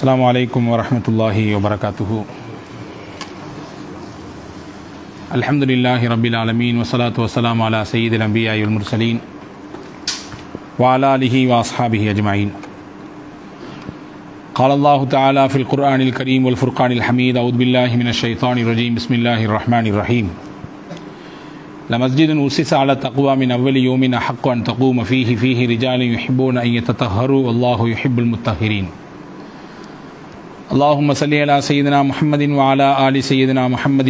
السلام عليكم ورحمة الله وبركاته الحمد لله رب العالمين والصلاة والسلام على سيد الأنبياء والمرسلين وعلى آله وأصحابه أجمعين قال الله تعالى في القرآن الكريم والفرقان الحميد أعوذ بالله من الشيطان الرجيم بسم الله الرحمن الرحيم لمسجد أسس على التقوى من أول يوم أحق أن تقوم فيه فيه رجال يحبون أن يتطهروا والله يحب المطهرين اللهم صل على سيدنا محمد وعلى آل سيدنا محمد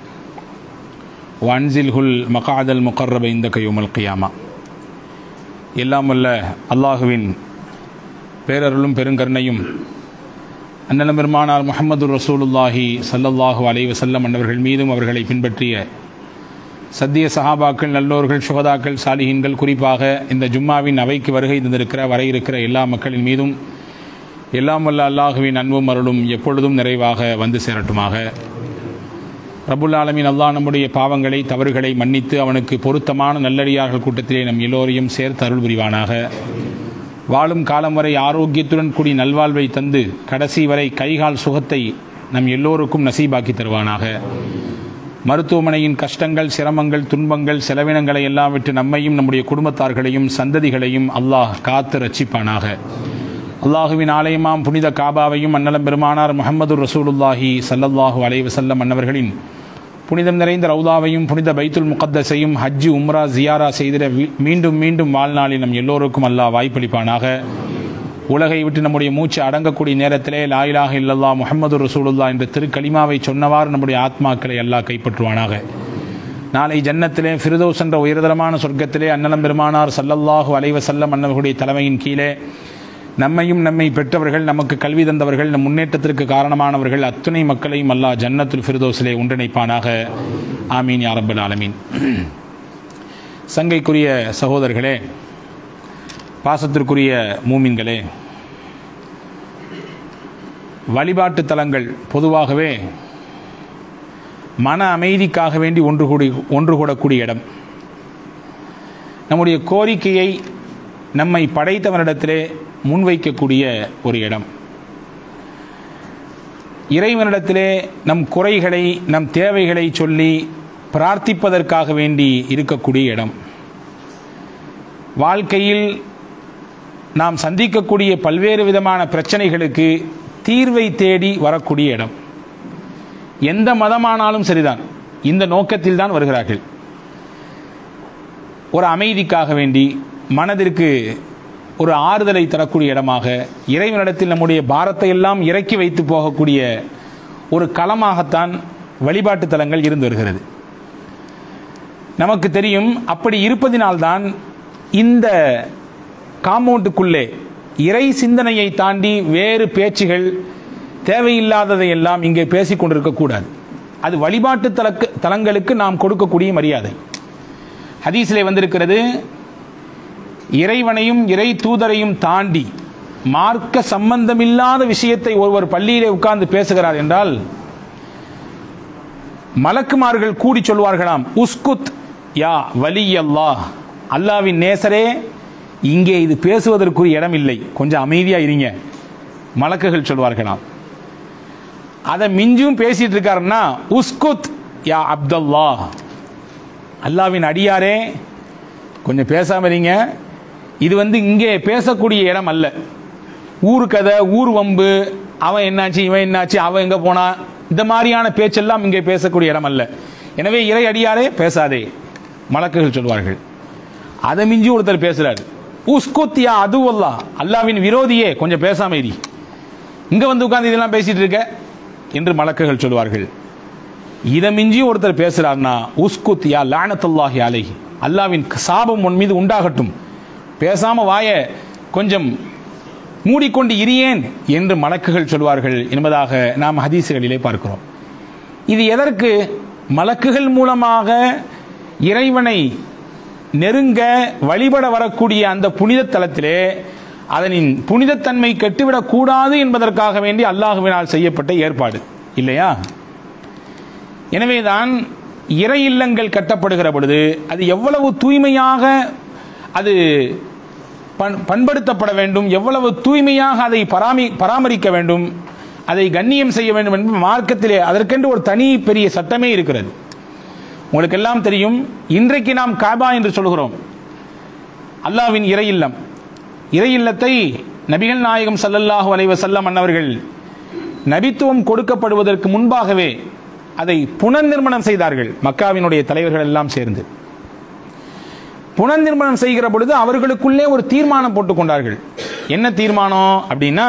وأنزله المقعد المقرب عندك يوم القيامة எல்லாம் வல்ல அல்லாஹுவின் பேரருளும் பெருங்கருணையும் அண்ணலம் பெருமானார் முகமது ரசூலுல்லாஹி சல்லல்லாஹு அலைஹி வஸல்லம் அன்னவர்கள் மீதும் அவர்களை பின்பற்றிய சத்திய சஹாபாக்கள் நல்லோர்கள் சுகதாக்கள் சாலிஹீன்கள் குறிப்பாக இந்த ஜும்மாவின் அவைக்கு வருகை தந்திருக்கிற வர இருக்கிற எல்லா மக்களின் மீதும் எல்லாம் வல்ல அல்லாஹுவின் அன்பும் அருளும் எப்பொழுதும் நிறைவாக வந்து சேரட்டுமாக ரபுல் ஆலமின் அல்லாஹ் நம்முடைய பாவங்களை தவறுகளை மன்னித்து அவனுக்கு பொருத்தமான நல்லடியார்கள் கூட்டத்திலே நம் எல்லோரையும் சேர்த்து அருள் புரிவானாக வாழும் காலம் வரை ஆரோக்கியத்துடன் கூடி நல்வாழ்வை தந்து கடைசி வரை கைகால் சுகத்தை நம் எல்லோருக்கும் நசீபாக்கி தருவானாக மருத்துவமனையின் கஷ்டங்கள் சிரமங்கள் துன்பங்கள் செலவினங்களை எல்லாம் விட்டு நம்மையும் நம்முடைய குடும்பத்தார்களையும் சந்ததிகளையும் அல்லாஹ் காத்து ரட்சிப்பானாக அல்லாஹுவின் ஆலயமாம் புனித காபாவையும் அன்னலம் பெருமானார் முகமது ரசூலுல்லாஹி சல்லல்லாஹு அலைஹி வஸல்லம் அன்னவர்களின் புனிதம் நிறைந்த ரவுதாவையும் புனித பைத்துல் முகத்தஸையும் ஹஜ்ஜி உம்ரா ஜியாரா செய்திட வீ- மீண்டும் மீண்டும் வாழ்நாளில் நம் எல்லோருக்கும் அல்லாஹ் வாய்ப்பளிப்பானாக உலகை விட்டு நம்முடைய மூச்சு அடங்கக்கூடிய நேரத்திலே லாயிலாக இல்லல்லா முஹம்மது ரசூலுல்லா என்ற திருக்கலிமாவை சொன்னவாறு நம்முடைய ஆத்மாக்களை அல்லாஹ் கைப்பற்றுவானாக நாளை ஜன்னத்திலே ஃபிர்தௌஸ் என்ற உயர்தரமான சொர்க்கத்திலே அன்னலம் பெருமானார் சல்லல்லாஹு அலைஹி வஸல்லம் அன்னவர்களுடைய தலைமையின் கீழே நம்மையும் நம்மை பெற்றவர்கள் நமக்கு கல்வி தந்தவர்கள் நம் முன்னேற்றத்திற்கு காரணமானவர்கள் அத்துணை மக்களையும் அல்லாஹ் ஜன்னத்துல் ஃபிர்தோஸிலே ஒன்றிணைப்பானாக ஆமீன் யா ரப்பல் ஆலமீன் சங்கைக்குரிய சகோதரர்களே பாசத்திற்குரிய மூமின்களே வழிபாட்டு தலங்கள் பொதுவாகவே மன அமைதிக்காக வேண்டி ஒன்று கூடி ஒன்று கூடக்கூடிய இடம் நம்முடைய கோரிக்கையை நம்மை படைத்தவனிடத்திலே முன்வைக்கக்கூடிய ஒரு இடம் இறைவனிடத்திலே நம் குறைகளை நம் தேவைகளை சொல்லி பிரார்த்திப்பதற்காக வேண்டி இருக்கக்கூடிய இடம் வாழ்க்கையில் நாம் சந்திக்கக்கூடிய பல்வேறு விதமான பிரச்சனைகளுக்கு தீர்வை தேடி வரக்கூடிய இடம் எந்த மதமானாலும் சரிதான் இந்த நோக்கத்தில் தான் வருகிறார்கள் ஒரு அமைதிக்காக வேண்டி மனதிற்கு ஒரு ஆறுதலை தரக்கூடிய இடமாக இறைவனிடத்தில் நம்முடைய பாரத்தை எல்லாம் இறக்கி வைத்து போகக்கூடிய ஒரு களமாகத்தான் வழிபாட்டு தலங்கள் இருந்து வருகிறது நமக்கு தெரியும் அப்படி இருப்பதினால்தான் இந்த காம்பவுண்டுக்குள்ளே இறை சிந்தனையை தாண்டி வேறு பேச்சுகள் தேவையில்லாததை எல்லாம் இங்கே பேசிக் கொண்டிருக்கக்கூடாது அது வழிபாட்டு தலக்கு தலங்களுக்கு நாம் கொடுக்கக்கூடிய மரியாதை ஹதீஸிலே வந்திருக்கிறது இறைவனையும் இறை தூதரையும் தாண்டி மார்க்க சம்பந்தமில்லாத விஷயத்தை ஒருவர் பள்ளியிலே உட்கார்ந்து பேசுகிறார் என்றால் மலக்குமார்கள் கூடி சொல்வார்களாம் உஸ்குத் யா வலி அல்லாஹ் அல்லாவின் நேசரே இங்கே இது பேசுவதற்குரிய இடம் இல்லை கொஞ்சம் அமைதியா இருங்க மலக்குகள் சொல்வார்களாம் அதை மிஞ்சும் பேசிட்டு இருக்காருன்னா உஸ்குத் யா அப்துல்லா அல்லாவின் அடியாரே கொஞ்சம் பேசாம இருங்க இது வந்து இங்கே பேசக்கூடிய இடம் அல்ல ஊரு கதை ஊர் வம்பு அவன் என்னாச்சு இவன் என்னாச்சு அவன் எங்க போனா இந்த மாதிரியான பேச்செல்லாம் இங்கே பேசக்கூடிய இடம் அல்ல எனவே இறை அடியாரே பேசாதே மலக்குகள் சொல்வார்கள் அதை மிஞ்சி ஒருத்தர் பேசுறாரு உஸ்குத்தியா அதுவல்லா அல்லாவின் விரோதியே கொஞ்சம் பேசாம இரி இங்க வந்து உட்கார்ந்து இதெல்லாம் பேசிட்டு இருக்க என்று மலக்குகள் சொல்வார்கள் இதை மிஞ்சி ஒருத்தர் பேசுறாருன்னா உஸ்குத் யா லானத்துல்லாஹி அலைஹி அல்லாவின் சாபம் உன் மீது உண்டாகட்டும் பேசாம வாய கொஞ்சம் மூடிக்கொண்டு இரியேன் என்று மலக்குகள் சொல்வார்கள் என்பதாக நாம் ஹதீசுகளிலே பார்க்கிறோம் இது எதற்கு மலக்குகள் மூலமாக இறைவனை நெருங்க வழிபட வரக்கூடிய அந்த புனித தலத்திலே அதனின் புனிதத்தன்மை கெட்டுவிடக் கூடாது என்பதற்காக வேண்டி அல்லாஹுவினால் செய்யப்பட்ட ஏற்பாடு இல்லையா எனவேதான் இறை இல்லங்கள் கட்டப்படுகிற பொழுது அது எவ்வளவு தூய்மையாக அது பண் பண்படுத்தப்பட வேண்டும் எவ்வளவு தூய்மையாக அதை பராமி பராமரிக்க வேண்டும் அதை கண்ணியம் செய்ய வேண்டும் என்று மார்க்கத்திலே அதற்கென்று ஒரு தனி பெரிய சட்டமே இருக்கிறது உங்களுக்கு எல்லாம் தெரியும் இன்றைக்கு நாம் காபா என்று சொல்கிறோம் அல்லாவின் இறை இல்லம் இறை இல்லத்தை நபிகள் நாயகம் ஸல்லல்லாஹு அலைஹி வஸல்லம் அன்னவர்கள் நபித்துவம் கொடுக்கப்படுவதற்கு முன்பாகவே அதை புனர்நிர்மாணம் செய்தார்கள் மக்காவினுடைய தலைவர்கள் எல்லாம் சேர்ந்து புனர்நிர்மாணம் செய்கிற பொழுது அவர்களுக்குள்ளே ஒரு தீர்மானம் போட்டுக் கொண்டார்கள் என்ன தீர்மானம் அப்படின்னா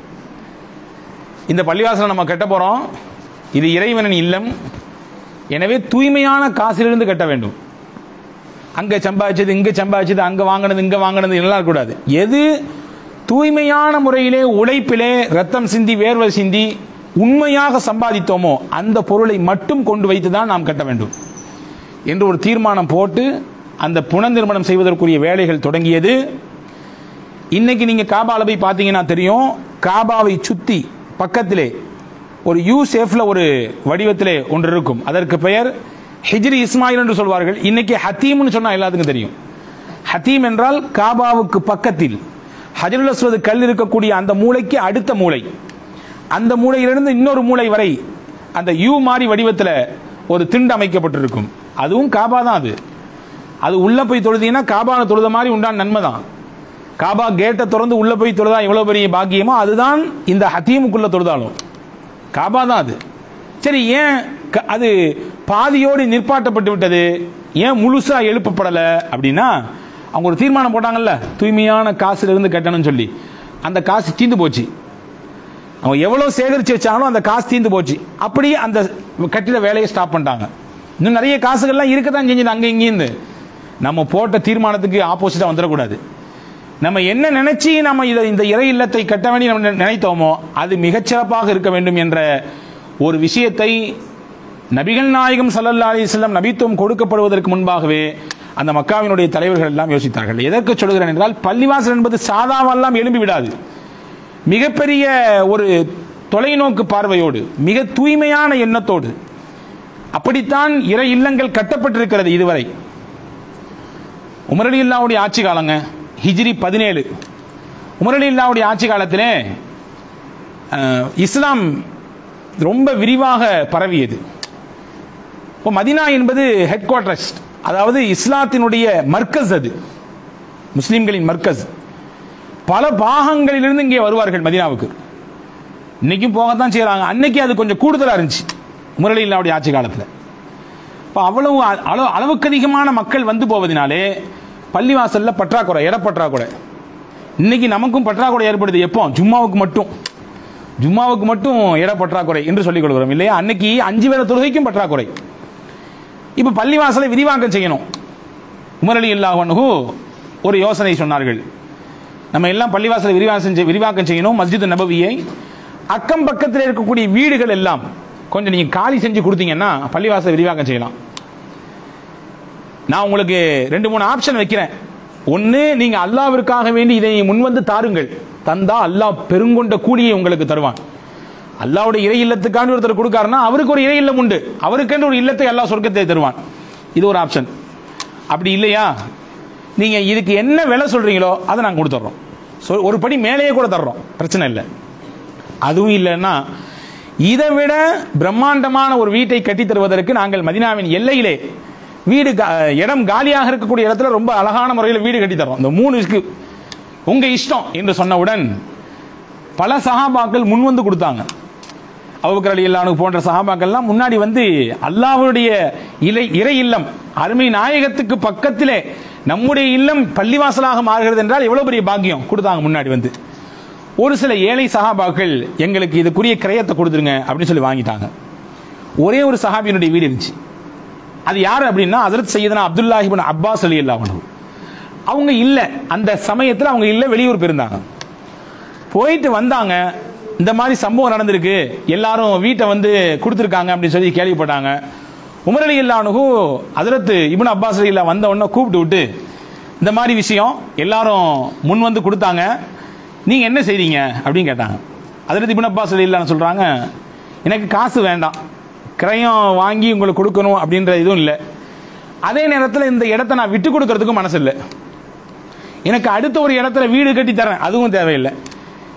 இந்த பள்ளிவாசலை நம்ம கட்ட போறோம் இது இறைவனின் இல்லம் எனவே தூய்மையான காசிலிருந்து கட்ட வேண்டும் அங்க சம்பாதிச்சது இங்க சம்பாதிச்சது அங்க வாங்கினது இங்க வாங்கினது எல்லாம் இருக்கக்கூடாது எது தூய்மையான முறையிலே உழைப்பிலே ரத்தம் சிந்தி வேர்வை சிந்தி உண்மையாக சம்பாதித்தோமோ அந்த பொருளை மட்டும் கொண்டு வைத்து தான் நாம் கட்ட வேண்டும் என்று ஒரு தீர்மானம் போட்டு அந்த புனர்நிர்மாணம் செய்வதற்குரிய வேலைகள் தொடங்கியது இன்னைக்கு நீங்க காபால போய் பார்த்தீங்கன்னா தெரியும் காபாவை சுத்தி பக்கத்திலே ஒரு யூ ஷேப்ல ஒரு வடிவத்திலே ஒன்று இருக்கும் அதற்கு பெயர் ஹிஜ்ரி இஸ்மாயில் என்று சொல்வார்கள் இன்னைக்கு ஹத்தீம்னு சொன்னா எல்லாத்துக்கும் தெரியும் ஹத்தீம் என்றால் காபாவுக்கு பக்கத்தில் ஹஜருல் அஸ்வது கல் இருக்கக்கூடிய அந்த மூளைக்கு அடுத்த மூளை அந்த மூளையிலிருந்து இன்னொரு மூளை வரை அந்த யூ மாதிரி வடிவத்தில் ஒரு திண்டு அமைக்கப்பட்டிருக்கும் அதுவும் காபா தான் அது அது உள்ள போய் தொழுதீங்கன்னா காபான தொழுத மாதிரி உண்டான நன்மை தான் காபா கேட்டை திறந்து உள்ள போய் தொழுதா எவ்வளவு பெரிய பாக்கியமோ அதுதான் இந்த ஹத்தீமுக்குள்ள தொழுதாலும் காபா தான் அது சரி ஏன் க- அது பாதியோடு நிற்பாட்டப்பட்டு விட்டது ஏன் முழுசா எழுப்பப்படல அப்படின்னா அவங்க ஒரு தீர்மானம் போட்டாங்கல்ல தூய்மையான காசுல இருந்து கட்டணும்னு சொல்லி அந்த காசு தீந்து போச்சு அவங்க எவ்வளவு சேகரிச்சு வச்சாங்களோ அந்த காசு தீந்து போச்சு அப்படியே அந்த கட்டிட வேலையை ஸ்டாப் பண்ணிட்டாங்க இன்னும் நிறைய காசுகள்லாம் இருக்கத்தான் செஞ்சது அங்க இங்கேருந்து நம்ம போட்ட தீர்மானத்துக்கு ஆப்போசிட்டா வந்துடக்கூடாது நம்ம என்ன நினைச்சு நம்ம இதை இந்த இறை இல்லத்தை கட்ட வேண்டி நம்ம நினை- நினைத்தோமோ அது மிகச்சிறப்பாக இருக்க வேண்டும் என்ற ஒரு விஷயத்தை நபிகள் நாயகம் ஸல்லல்லாஹு அலைஹி வஸல்லம் நபித்துவம் கொடுக்கப்படுவதற்கு முன்பாகவே அந்த மக்காவினுடைய தலைவர்கள் எல்லாம் யோசித்தார்கள் எதற்கு சொல்கிறேன் என்றால் பள்ளிவாசல் என்பது சாதாவெல்லாம் எழும்பி விடாது மிகப்பெரிய ஒரு தொலைநோக்கு பார்வையோடு மிக தூய்மையான எண்ணத்தோடு அப்படித்தான் இறை இல்லங்கள் கட்டப்பட்டிருக்கிறது இதுவரை உமரலி இல்லாவுடைய ஆட்சி காலங்க ஹிஜ்ரி பதினேழு உமரலி இல்லாவுடைய ஆட்சி காலத்திலே அஹ், இஸ்லாம் ரொம்ப விரிவாக பரவியது இப்போ மதினா என்பது ஹெட் குவார்டர்ஸ் அதாவது இஸ்லாத்தினுடைய மர்க்கஸ் அது முஸ்லிம்களின் மர்க்கஸ் பல பாகங்களிலிருந்து இங்கே வருவார்கள் மதீனாவுக்கு இன்னைக்கும் போகத்தான் செய்றாங்க அன்னைக்கு அது கொஞ்சம் கூடுதலா இருந்துச்சு முரளி இல்லாவுடைய ஆட்சி காலத்தில் இப்போ அவ்வளவு அ- அளவு அளவுக்கு அதிகமான மக்கள் வந்து போவதனாலே பள்ளிவாசல்ல பற்றாக்குறை இட பற்றாக்குறை இன்னைக்கு நமக்கும் பற்றாக்குறை ஏற்படுது எப்போ ஜும்மாவுக்கு மட்டும் ஜும்மாவுக்கு மட்டும் இட பற்றாக்குறை என்று சொல்லிக் கொள்கிறோம் இல்லையா அன்னைக்கு அஞ்சு வேளை தொழுகைக்கும் பற்றாக்குறை இப்போ பள்ளிவாசலை விரிவாக்கம் செய்யணும் உமரலி இல்லாஹு ஒரு யோசனை சொன்னார்கள் நம்ம எல்லாம் பள்ளிவாசலை விரிவாக்கம் செஞ்சு விரிவாக்கம் செய்யணும் மஸ்ஜித் நபவியை அக்கம் பக்கத்தில் இருக்கக்கூடிய வீடுகள் எல்லாம் கொஞ்சம் நீங்க காலி செஞ்சு கொடுத்தீங்கன்னா பள்ளிவாசலை விரிவாக்கம் செய்யலாம் நான் உங்களுக்கு ரெண்டு மூணு ஆப்ஷன் வைக்கிறேன் ஒன்று நீங்க அல்லாவிற்காக வேண்டி இதை முன்வந்து தாருங்கள் தந்தா அல்லாஹ் பெருங்கொண்ட கூலியை உங்களுக்கு தருவான் அல்லாவுடைய இறை இல்லத்துக்காண்டி ஒருத்தர் கொடுக்காருன்னா அவருக்கு ஒரு இறை இல்லம் உண்டு அவருக்கென்று ஒரு இல்லத்தை அல்லாஹ் சொர்க்கத்தை தருவான் இது ஒரு ஆப்ஷன் அப்படி இல்லையா நீங்க இதுக்கு என்ன விலை சொல்றீங்களோ அதை நாங்கள் கொடுத்துட்றோம் சொ ஒரு படி மேலேயே கூட தர்றோம் பிரச்சனை இல்லை அதுவும் இல்லைன்னா இதை விட பிரம்மாண்டமான ஒரு வீட்டை கட்டித் தருவதற்கு நாங்கள் மதினாவின் எல்லையிலே வீடு கா- இடம் காலியாக இருக்கக்கூடிய இடத்துல ரொம்ப அழகான முறையில் வீடு கட்டி தரோம் இந்த மூணு இருக்கு உங்க இஷ்டம் என்று சொன்னவுடன் பல சஹாபாக்கள் முன் வந்து கொடுத்தாங்க அபுபக்கர் அலி அல்லானு போன்ற சஹாபாக்கள்லாம் முன்னாடி வந்து அல்லாஹ்வுடைய இலை இறை இல்லம் அருமை நாயகத்துக்கு பக்கத்திலே நம்முடைய இல்லம் பள்ளிவாசலாக மாறுகிறது என்றால் எவ்வளவு பெரிய பாக்கியம் கொடுத்தாங்க முன்னாடி வந்து ஒரு சில ஏழை சஹாபாக்கள் எங்களுக்கு இதுக்குரிய கிரயத்தை கொடுத்துருங்க அப்படின்னு சொல்லி வாங்கிட்டாங்க ஒரே ஒரு சஹாபியினுடைய வீடு இருந்துச்சு அது யார் அப்படின்னா ஹஜரத் சையதுனா அப்துல்லாஹிபின் அப்பாஸ் அலி அல்லாஹ் அவங்க இல்ல அந்த சமயத்தில் அவங்க இல்ல வெளியூர் போயிருந்தாங்க போயிட்டு வந்தாங்க இந்த மாதிரி சம்பவம் நடந்திருக்கு எல்லாரும் வீட்டை வந்து கொடுத்துருக்காங்க அப்படின்னு சொல்லி கேள்விப்பட்டாங்க உமர் அலி இல்லானுகு அதிரத்து இப்னு அப்பாஸ் அலி இல்லா வந்த உடனே கூப்பிட்டு விட்டு இந்த மாதிரி விஷயம் எல்லாரும் முன் வந்து கொடுத்தாங்க நீங்க என்ன செய்றீங்க அப்படின்னு கேட்டாங்க அதிரத்து இப்னு அப்பாஸ் அலி இல்லான்னு சொல்றாங்க எனக்கு காசு வேண்டாம் கிரயம் வாங்கி உங்களுக்கு கொடுக்கணும் அப்படின்ற இதுவும் இல்லை அதே நேரத்தில் இந்த இடத்த நான் விட்டு கொடுக்கறதுக்கும் மனசு இல்லை எனக்கு அடுத்த ஒரு இடத்துல வீடு கட்டி தரேன் அதுவும் தேவையில்லை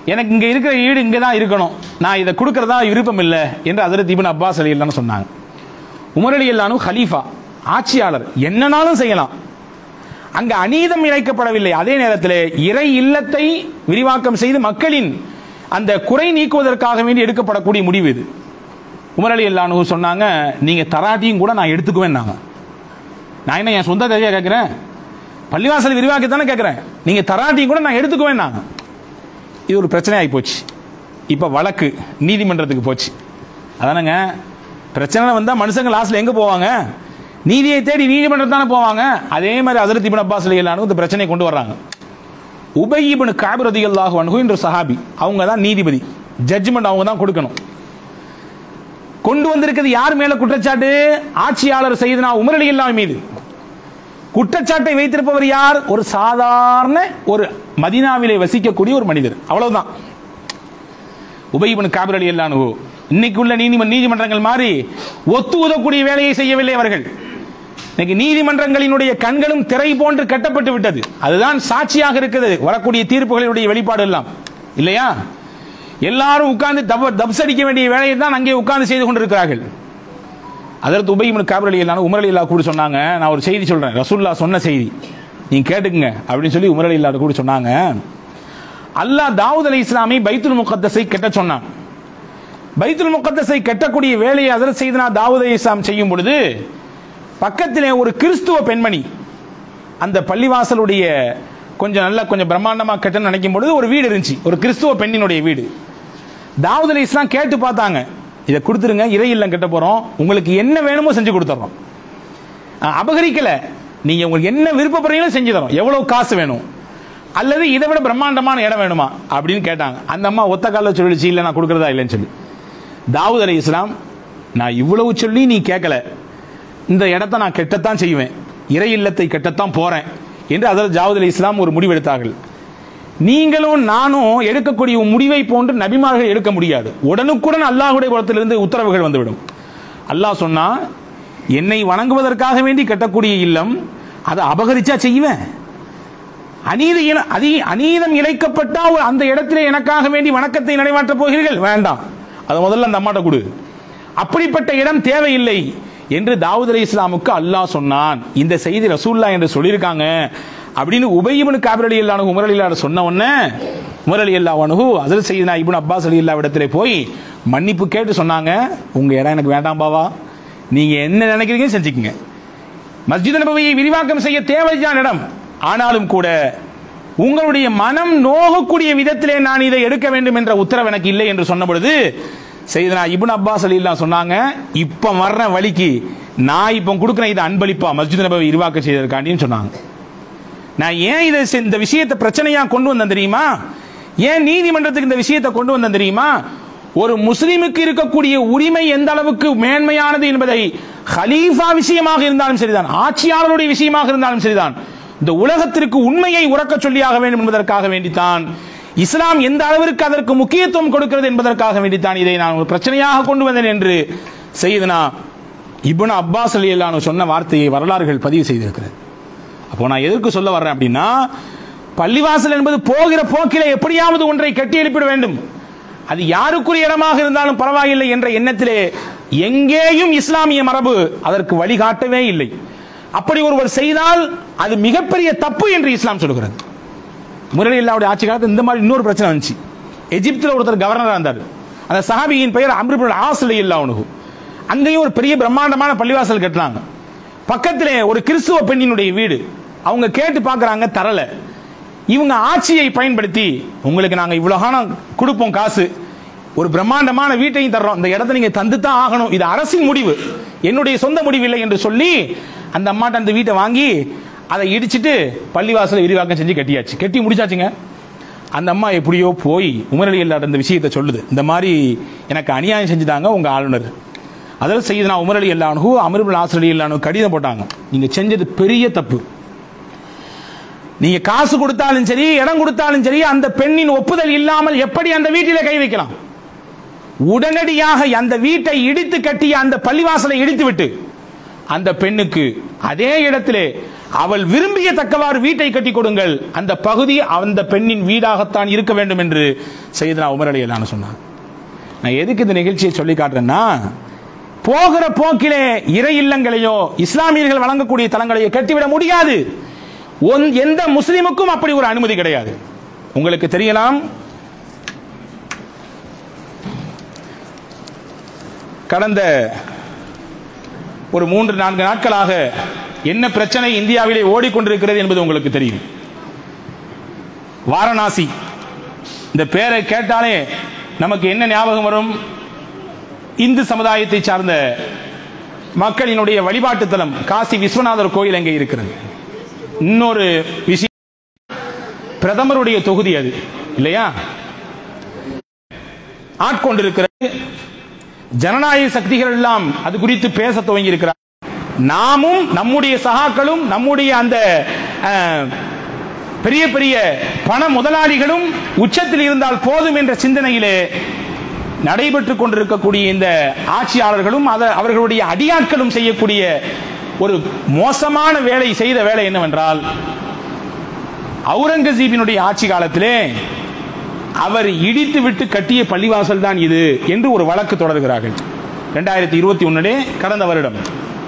எனக்கு இங்க இருக்கிற ஈடு இங்கே தான் இருக்கணும் நான் இதை கொடுக்கறதா விருப்பம் இல்லை என்று அதரத் இப்னு அப்பாஸ் அலி அல்லான்னு சொன்னாங்க உமர் அலி அல்லானு ஹலீஃபா ஆட்சியாளர் என்னனாலும் செய்யலாம் அங்க அநீதம் இழைக்கப்படவில்லை அதே நேரத்தில் இறை இல்லத்தை விரிவாக்கம் செய்து மக்களின் அந்த குறை நீக்குவதற்காக வேண்டி எடுக்கப்படக்கூடிய முடிவு இது உமர் அலி அல்லானு சொன்னாங்க நீங்க தராட்டியும் கூட நான் எடுத்துக்குவேன் நாங்க நான் என்ன என் சொந்த தேவையா கேட்கிறேன் பள்ளிவாசல் விரிவாக்கி தானே கேட்கிறேன் நீங்க தராட்டியும் கூட நான் எடுத்துக்குவேன் நாங்க இது ஒரு பிரச்சனை ஆகி போச்சு இப்போ வழக்கு நீதிமன்றத்துக்கு போச்சு அதானங்க பிரச்சனை வந்தால் மனுஷங்க லாஸ்ட்ல எங்கே போவாங்க நீதியை தேடி நீதிமன்றம் தானே போவாங்க அதே மாதிரி ஹசரத் இப்னு அப்பாஸ் அலியல்லானு இந்த பிரச்சனையை கொண்டு வர்றாங்க உபை இப்னு காபிர் ரதியல்லாஹு அன்ஹு என்ற சஹாபி அவங்க தான் நீதிபதி ஜட்ஜ்மெண்ட் அவங்க தான் கொடுக்கணும் கொண்டு வந்திருக்கிறது யார் மேல குற்றச்சாட்டு ஆட்சியாளர் செய்தனா உமர் அலி மீது குற்றச்சாட்டை வைத்திருப்பவர் யார் ஒரு சாதாரண ஒரு மதினாவிலே வசிக்கக்கூடிய ஒரு மனிதர் அவ்வளவுதான் உபயிபன் காபிர் அலி அல்லானு இன்னைக்கு உள்ள நீதிமன்ற நீதிமன்றங்கள் மாதிரி ஒத்து உதக்கூடிய வேலையை செய்யவில்லை அவர்கள் இன்னைக்கு நீதிமன்றங்களினுடைய கண்களும் திரை போன்று கட்டப்பட்டு விட்டது அதுதான் சாட்சியாக இருக்குது வரக்கூடிய தீர்ப்புகளினுடைய வெளிப்பாடு எல்லாம் இல்லையா எல்லாரும் உட்கார்ந்து தப தப்ஸ் அடிக்க வேண்டிய வேலையை தான் அங்கே உட்கார்ந்து செய்து கொண்டிருக்கிறார்கள் அதற்கு உபயிமன் காபிர் அலி இல்லான உமர் அலி இல்லா கூட சொன்னாங்க நான் ஒரு செய்தி சொல்றேன் ரசூல்லா சொன்ன செய்தி நீங்க கேட்டுக்குங்க அப்படின்னு சொல்லி உமர் அலி இல்லா கூட சொன்னாங்க அல்லாஹ் தாவூத் அலி இஸ்லாமை பைத்துல் முகத்தஸை கெட்ட சொன்னான் பைத்துல் முகத்தஸை கெட்டக்கூடிய வேலையை அதர் செய்தனா தாவூத் அலி இஸ்லாம் செய்யும் பொழுது பக்கத்திலே ஒரு கிறிஸ்துவ பெண்மணி அந்த பள்ளிவாசலுடைய கொஞ்சம் நல்ல கொஞ்சம் பிரம்மாண்டமா கெட்டன்னு நினைக்கும் பொழுது ஒரு வீடு இருந்துச்சு ஒரு கிறிஸ்துவ பெண்ணினுடைய வீடு தாவூத் அலி இஸ்லாம் கேட்டு பார்த்தாங்க இதை கொடுத்துருங்க இறை இல்லம் கட்ட போறோம் உங்களுக்கு என்ன வேணுமோ செஞ்சு கொடுத்துறோம் அஹ், அபகரிக்கல நீங்க உங்களுக்கு என்ன விருப்பப்படுறீங்களோ செஞ்சு தரோம் எவ்வளவு காசு வேணும் அல்லது இதை விட பிரம்மாண்டமான இடம் வேணுமா அப்படின்னு கேட்டாங்க அந்த அம்மா ஒத்த கால சொல்லிச்சு இல்லை நான் கொடுக்கறதா இல்லைன்னு சொல்லி தாவூத் அலி இஸ்லாம் நான் இவ்வளவு சொல்லி நீ கேட்கல இந்த இடத்தை நான் கெட்டத்தான் செய்வேன் இறை இல்லத்தை கெட்டத்தான் போறேன் என்று அதில் ஜாவூத் அலி இஸ்லாம் ஒரு முடிவெடுத்தார்கள் நீங்களும் நானும் எடுக்கக்கூடிய முடிவை போன்று நபிமார்கள் எடுக்க முடியாது உடனுக்குடன் அல்லாஹுடைய புறத்திலிருந்து உத்தரவுகள் வந்துவிடும் அல்லாஹ் சொன்னா என்னை வணங்குவதற்காக வேண்டி கட்டக்கூடிய இல்லம் அதை அபகரிச்சா செய்வேன் அநீதி இன- அதி அநீதம் இழைக்கப்பட்டால் அந்த இடத்திலே எனக்காக வேண்டி வணக்கத்தை நிறைவேற்றப் போகிறீர்கள் வேண்டாம் அது முதல்ல அந்த அம்மாட்ட கொடு அப்படிப்பட்ட இடம் தேவையில்லை என்று தாவூத் அலி இஸ்லாமுக்கு அல்லாஹ் சொன்னான் இந்த செய்தி ரசூல்லா என்று சொல்லியிருக்காங்க அப்படின்னு உபயிபனு காபிர் அலி அல்லானு உமர் அலி அல்லா சொன்ன உடனே உமர் அலி அல்லா அனுகு அதில் செய்தினா இப்னு அப்பாஸ் அலி அல்லா இடத்துல போய் மன்னிப்பு கேட்டு சொன்னாங்க உங்க இடம் எனக்கு வேண்டாம் பாவா நீங்க என்ன நினைக்கிறீங்க செஞ்சுக்கங்க மஸ்ஜித் நபவியை விரிவாக்கம் செய்ய தேவையான இடம் ஆனாலும் கூட உங்களுடைய மனம் நோகக்கூடிய விதத்திலே நான் இதை எடுக்க வேண்டும் என்ற உத்தரவு எனக்கு இல்லை என்று சொன்ன பொழுது செய்தனா இப்னு அப்பாஸ் அலிலாம் சொன்னாங்க இப்ப வர்ற வழிக்கு நான் இப்ப கொடுக்குறேன் இதை அன்பளிப்பா மஸ்ஜித் நபவி விரிவாக்கம் செய்ததற்காண்டின்னு சொன்னாங்க நான் ஏன் இதை செ- இந்த விஷயத்தை பிரச்சனையா கொண்டு வந்தேன் தெரியுமா ஏன் நீதிமன்றத்துக்கு இந்த விஷயத்தை கொண்டு வந்தேன் தெரியுமா ஒரு முஸ்லிமுக்கு இருக்கக்கூடிய உரிமை எந்த அளவுக்கு மேன்மையானது என்பதை ஹலீஃபா விஷயமாக இருந்தாலும் சரிதான் ஆட்சியாளருடைய விஷயமாக இருந்தாலும் சரிதான் இந்த உலகத்திற்கு உண்மையை உறக்க சொல்லியாக வேண்டும் என்பதற்காக வேண்டித்தான் இஸ்லாம் எந்த அளவிற்கு அதற்கு முக்கியத்துவம் கொடுக்கிறது என்பதற்காக வேண்டித்தான் இதை நான் ஒரு பிரச்சனையாக கொண்டு வந்தேன் என்று செய்தனா இப்னு அப்பாஸ் அலி சொன்ன வார்த்தையை வரலாறுகள் பதிவு செய்திருக்கிறது அப்போ நான் எதற்கு சொல்ல வர்றேன் அப்படின்னா பள்ளிவாசல் என்பது போகிற போக்கிலே எப்படியாவது ஒன்றை கட்டி எழுப்பிட வேண்டும் அது யாருக்குரிய இடமாக இருந்தாலும் பரவாயில்லை என்ற எண்ணத்திலே எங்கேயும் இஸ்லாமிய மரபு அதற்கு வழிகாட்டவே இல்லை அப்படி ஒருவர் செய்தால் அது மிகப்பெரிய தப்பு என்று இஸ்லாம் சொல்கிறது முரளி அல்லாவுடைய ஆட்சி காலத்தில் இந்த மாதிரி இன்னொரு பிரச்சனை வந்துச்சு எகிப்தில் ஒருத்தர் கவர்னராக இருந்தார் அந்த சஹாபியின் பெயர் அம்ருபுல் ஆசிலை இல்லா உனகு அங்கேயும் ஒரு பெரிய பிரம்மாண்டமான பள்ளிவாசல் கட்டுறாங்க பக்கத்திலே ஒரு கிறிஸ்துவ பெண்ணினுடைய வீடு அவங்க கேட்டு பார்க்கறாங்க தரல இவங்க ஆட்சியை பயன்படுத்தி உங்களுக்கு நாங்க இவ்வளவு காலம் கொடுப்போம் காசு ஒரு பிரம்மாண்டமான வீட்டையும் தர்றோம் இந்த இடத்த நீங்க தந்து தான் ஆகணும் இது அரசின் முடிவு என்னுடைய சொந்த முடிவு இல்லை என்று சொல்லி அந்த அம்மாட்ட அந்த வீட்டை வாங்கி அதை இடிச்சிட்டு பள்ளிவாசலை விரிவாக்கம் செஞ்சு கட்டியாச்சு கட்டி முடிச்சாச்சுங்க அந்த அம்மா எப்படியோ போய் உமரலி இல்லாத இந்த விஷயத்தை சொல்லுது இந்த மாதிரி எனக்கு அநியாயம் செஞ்சுட்டாங்க உங்க ஆளுநர் அதில் செய்து நான் உமரலி இல்லானு அமருபுல் ஆசிரியர் இல்லானு கடிதம் போட்டாங்க நீங்க செஞ்சது பெரிய தப்பு நீங்க காசு கொடுத்தாலும் சரி இடம் கொடுத்தாலும் சரி அந்த பெண்ணின் ஒப்புதல் இல்லாமல் எப்படி அந்த வீட்டிலே கை வைக்கலாம் உடனடியாக அந்த வீட்டை இடித்து கட்டிய அந்த பள்ளிவாசலை இடித்து விட்டு அந்த பெண்ணுக்கு அதே இடத்திலே அவள் விரும்பிய தக்கவாறு வீட்டை கட்டி கொடுங்கள் அந்த பகுதி அந்த பெண்ணின் வீடாகத்தான் இருக்க வேண்டும் என்று செய்தனா உமர் அலி அல்லான்னு சொன்னான் நான் எதுக்கு இந்த நிகழ்ச்சியை சொல்லி காட்டுறேன்னா போகிற போக்கிலே இறை இல்லங்களையோ இஸ்லாமியர்கள் வழங்கக்கூடிய தலங்களையோ கட்டிவிட முடியாது ஒன்- எந்த முஸ்லிமுக்கும் அப்படி ஒரு அனுமதி கிடையாது உங்களுக்கு தெரியலாம் கடந்த ஒரு மூன்று நான்கு நாட்களாக என்ன பிரச்சனை இந்தியாவிலே ஓடிக்கொண்டிருக்கிறது என்பது உங்களுக்கு தெரியும் வாரணாசி இந்த பேரை கேட்டாலே நமக்கு என்ன ஞாபகம் வரும் இந்து சமுதாயத்தை சார்ந்த மக்களினுடைய வழிபாட்டு தலம் காசி விஸ்வநாதர் கோயில் அங்கே இருக்கிறது இன்னொரு விஷயம் பிரதமருடைய தொகுதி அது இல்லையா ஆட்கொண்டிருக்கிறது ஜனநாயக சக்திகள் எல்லாம் அது குறித்து பேச துவங்கி இருக்கிறார் நாமும் நம்முடைய சகாக்களும் நம்முடைய அந்த அஹ், பெரிய பெரிய பண முதலாளிகளும் உச்சத்தில் இருந்தால் போதும் என்ற சிந்தனையிலே நடைபெற்றுக் கொண்டிருக்கக்கூடிய இந்த ஆட்சியாளர்களும் அத- அவர்களுடைய அடியாட்களும் செய்யக்கூடிய ஒரு மோசமான வேலை செய்த வேலை என்னவென்றால் அவுரங்கசீபினுடைய ஆட்சி காலத்திலே அவர் இடித்து விட்டு கட்டிய பள்ளிவாசல் தான் இது என்று ஒரு வழக்கு தொடர்கிறார்கள் ரெண்டாயிரத்தி இருபத்தி ஒன்னுலே கடந்த வருடம்